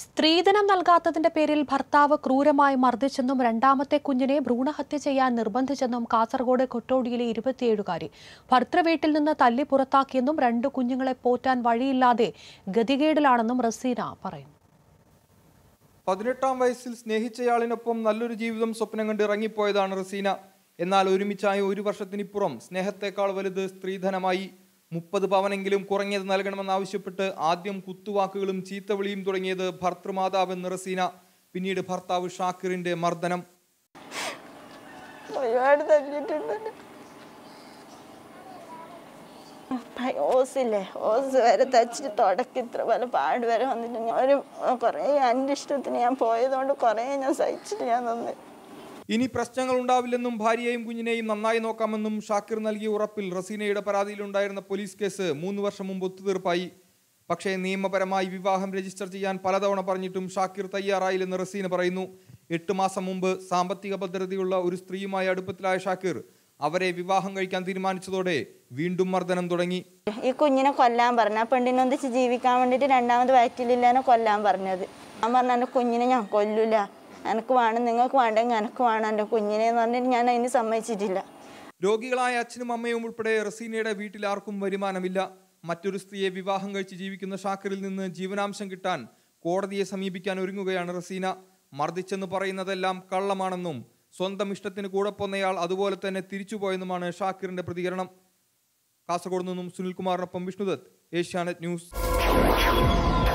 സ്ത്രീധനം നൽകാത്തതിന്റെ പേരിൽ ഭർത്താവ് ക്രൂരമായി മർദ്ദിച്ചെന്നും രണ്ടാമത്തെ കുഞ്ഞിനെ ഭ്രൂണഹത്യ ചെയ്യാൻ നിർബന്ധിച്ചെന്നും കാസർഗോഡ് കൊട്ടോടിയിലെ ഇരുപത്തിയേഴുകാരി ഭർത്തൃവീട്ടിൽ നിന്ന് തല്ലി പുറത്താക്കിയെന്നും രണ്ടു കുഞ്ഞുങ്ങളെ പോറ്റാൻ വഴിയില്ലാതെ ഗതികേടിലാണെന്നും റസീന പറയുന്നു പതിനെട്ടാം വയസ്സിൽ സ്നേഹിച്ചയാളിനൊപ്പം നല്ലൊരു ജീവിതം സ്വപ്നം കണ്ട് ഇറങ്ങിപ്പോയതാണ് റസീന എന്നാൽ ഒരുമിച്ചായ ഒരു വർഷത്തിനിപ്പുറം സ്നേഹത്തെക്കാൾ വലുത് സ്ത്രീധനമായി മുപ്പത് പവനെങ്കിലും കുറഞ്ഞത് നൽകണമെന്നാവശ്യപ്പെട്ട് ആദ്യം കുത്തുവാക്കുകളും ചീത്തവിളിയും തുടങ്ങിയത് ഭർത്തൃമാതാവെന്ന് റസീന പിന്നീട് ഭർത്താവ് ഷാക്കിറിന്റെ മർദ്ദനം ഒരുപാട് തല്ലിയിട്ടുണ്ട് ഓസില്ലേ ഓസ് വരെ തച്ചിട്ട് തുടക്കി ഇത്ര പല പാട് വരെ വന്നിട്ട് ഞാൻ ഒരു കുറേ എൻ്റെ ഇഷ്ടത്തിന് ഞാൻ പോയതുകൊണ്ട് കുറേ ഞാൻ സഹിച്ചിട്ട് ഞാൻ നിന്ന് ഇനി പ്രശ്നങ്ങൾ ഉണ്ടാവില്ലെന്നും ഭാര്യയെയും കുഞ്ഞിനെയും നന്നായി നോക്കാമെന്നും ഷാക്കിർ നൽകിയ ഉറപ്പിൽ റസീനയുടെ പരാതിയിലുണ്ടായിരുന്ന പോലീസ് കേസ് മൂന്ന് വർഷം മുമ്പ് ഒത്തുതീർപ്പായി പക്ഷേ നിയമപരമായി വിവാഹം രജിസ്റ്റർ ചെയ്യാൻ പലതവണ പറഞ്ഞിട്ടും ഷാക്കിർ തയ്യാറായില്ലെന്ന് റസീന പറയുന്നു എട്ട് മാസം മുമ്പ് സാമ്പത്തിക ഭദ്രതയുള്ള ഒരു സ്ത്രീയുമായി അടുപ്പത്തിലായ ഷാക്കിർ അവരെ വിവാഹം കഴിക്കാൻ തീരുമാനിച്ചതോടെ വീണ്ടും മർദ്ദനം തുടങ്ങി ഈ കുഞ്ഞിനെ കൊല്ലാൻ പറഞ്ഞു ആ പെണ്ണിനൊന്നിച്ച് ജീവിക്കാൻ വേണ്ടിയിട്ട് രണ്ടാമത് വയറ്റിലില്ലാനെ കൊല്ലാൻ പറഞ്ഞത് ഞാൻ പറഞ്ഞു എൻ്റെ കുഞ്ഞിനെ ഞാൻ കൊല്ലൂല എനിക്ക് വേണം നിങ്ങൾക്ക് വേണ്ടെങ്കിൽ എനിക്ക് വേണം എൻ്റെ കുഞ്ഞിനെ എന്ന് പറഞ്ഞിട്ട് ഞാൻ അതിന് സമ്മതിച്ചിട്ടില്ല രോഗികളായ അച്ഛനും അമ്മയും ഉൾപ്പെടെ റസീനയുടെ വീട്ടിൽ ആർക്കും വരുമാനമില്ല മറ്റൊരു സ്ത്രീയെ വിവാഹം കഴിച്ച് ജീവിക്കുന്ന ഷാക്കിറിൽ നിന്ന് ജീവനാംശം കിട്ടാൻ കോടതിയെ സമീപിക്കാൻ ഒരുങ്ങുകയാണ് റസീന മർദ്ദിച്ചെന്ന് പറയുന്നതെല്ലാം കള്ളമാണെന്നും സ്വന്തം ഇഷ്ടത്തിന് കൂടെ പോന്നയാൾ അതുപോലെ തന്നെ തിരിച്ചുപോയെന്നുമാണ് ഷാക്കിറിന്റെ പ്രതികരണം കാസർഗോഡ് നിന്നും സുനിൽകുമാറിനൊപ്പം വിഷ്ണുദത്ത് ഏഷ്യാനെറ്റ് ന്യൂസ്